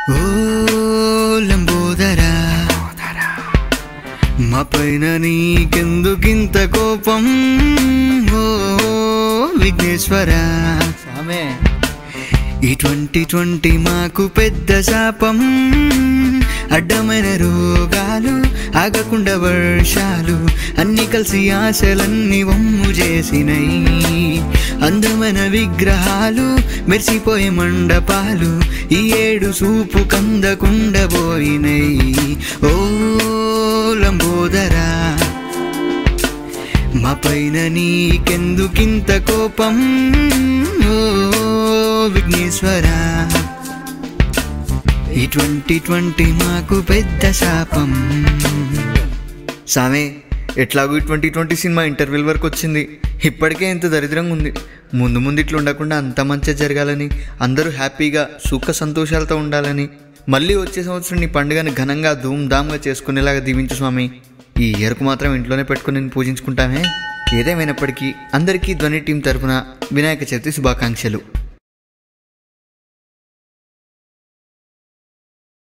ఓ లంబోదరా మా పైన నీకెందుకింత కోపం ఓ విఘ్నేశ్వరా స్వామి ఈ ట్వంటీ ట్వంటీ మాకు పెద్ద శాపం అడ్డమైన రోగాలు ఆగకుండా వర్షాలు అన్ని కలిసి ఆశలన్నీ వమ్ము చేసినయి అందమైన విగ్రహాలు మెరిసిపోయే మండపాలు ఈ ఏడు సూపు కందకుండా పోయినయి ఓ లంబోదరా మా పైన నీకెందుకింత కోపం ఓ విఘ్నేశ్వరా ఈ ట్వంటీ ట్వంటీ మాకు పెద్ద శాపం సామే ఎట్లాగూ ఈ ట్వంటీ ట్వంటీ సినిమా ఇంటర్వెల్ వరకు వచ్చింది ఇప్పటికే ఎంత దరిద్రంగా ఉంది ముందు ముందు ఇట్లా ఉండకుండా అంత మంచిగా జరగాలని అందరూ హ్యాపీగా సుఖ సంతోషాలతో ఉండాలని మళ్ళీ వచ్చే సంవత్సరం నీ పండుగని ఘనంగా ధూమ్ధామ్గా చేసుకునేలాగా దీవించు స్వామి ఈ ఇయర్కు మాత్రం ఇంట్లోనే పెట్టుకుని నేను పూజించుకుంటామే ఏదేమైనప్పటికీ అందరికీ ధ్వని టీం తరపున వినాయక చవితి శుభాకాంక్షలు